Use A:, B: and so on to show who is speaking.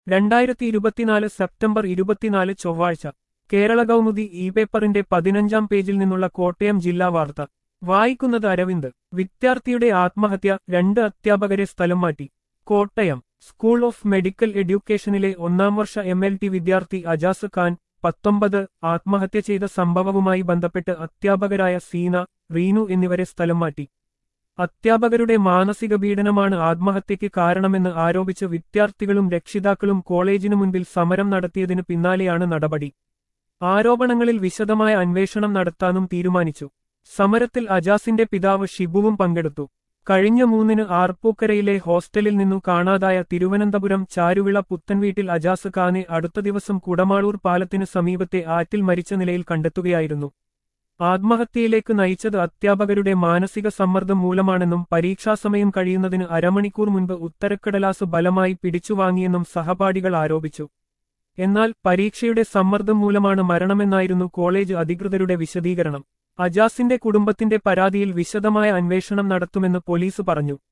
A: രണ്ടായിരത്തി ഇരുപത്തിനാല് സെപ്റ്റംബർ ഇരുപത്തിനാല് ചൊവ്വാഴ്ച കേരള കൗമുദി ഇ പേപ്പറിന്റെ പതിനഞ്ചാം പേജിൽ നിന്നുള്ള കോട്ടയം ജില്ലാ വാർത്ത വായിക്കുന്നത് അരവിന്ദ് വിദ്യാർത്ഥിയുടെ ആത്മഹത്യ രണ്ട് അധ്യാപകരെ സ്ഥലം മാറ്റി കോട്ടയം സ്കൂൾ ഓഫ് മെഡിക്കൽ എഡ്യൂക്കേഷനിലെ ഒന്നാം വർഷ എം എൽ ടി വിദ്യാർത്ഥി അജാസ് ഖാൻ പത്തൊമ്പത് ആത്മഹത്യ ചെയ്ത സംഭവവുമായി ബന്ധപ്പെട്ട് അധ്യാപകരായ സീന റീനു എന്നിവരെ സ്ഥലം മാറ്റി അധ്യാപകരുടെ മാനസിക പീഡനമാണ് ആത്മഹത്യയ്ക്ക് കാരണമെന്ന് ആരോപിച്ച് വിദ്യാർത്ഥികളും രക്ഷിതാക്കളും കോളേജിനു മുൻപിൽ സമരം നടത്തിയതിനു പിന്നാലെയാണ് നടപടി ആരോപണങ്ങളിൽ വിശദമായ അന്വേഷണം നടത്താനും തീരുമാനിച്ചു സമരത്തിൽ അജാസിന്റെ പിതാവ് ഷിബുവും പങ്കെടുത്തു കഴിഞ്ഞ മൂന്നിന് ആർപ്പൂക്കരയിലെ ഹോസ്റ്റലിൽ നിന്നു കാണാതായ തിരുവനന്തപുരം ചാരുവിള പുത്തൻവീട്ടിൽ അജാസ് ഖാനെ അടുത്ത ദിവസം കുടമാളൂർ പാലത്തിനു സമീപത്തെ ആറ്റിൽ മരിച്ച നിലയിൽ കണ്ടെത്തുകയായിരുന്നു ആത്മഹത്യയിലേക്ക് നയിച്ചത് അധ്യാപകരുടെ മാനസിക സമ്മർദ്ദം മൂലമാണെന്നും പരീക്ഷാസമയം കഴിയുന്നതിന് അരമണിക്കൂർ മുൻപ് ഉത്തരക്കടലാസ് ബലമായി പിടിച്ചുവാങ്ങിയെന്നും സഹപാഠികൾ ആരോപിച്ചു എന്നാൽ പരീക്ഷയുടെ സമ്മർദ്ദം മൂലമാണ് മരണമെന്നായിരുന്നു കോളേജ് അധികൃതരുടെ വിശദീകരണം അജാസിന്റെ കുടുംബത്തിന്റെ പരാതിയിൽ വിശദമായ അന്വേഷണം നടത്തുമെന്ന് പോലീസ് പറഞ്ഞു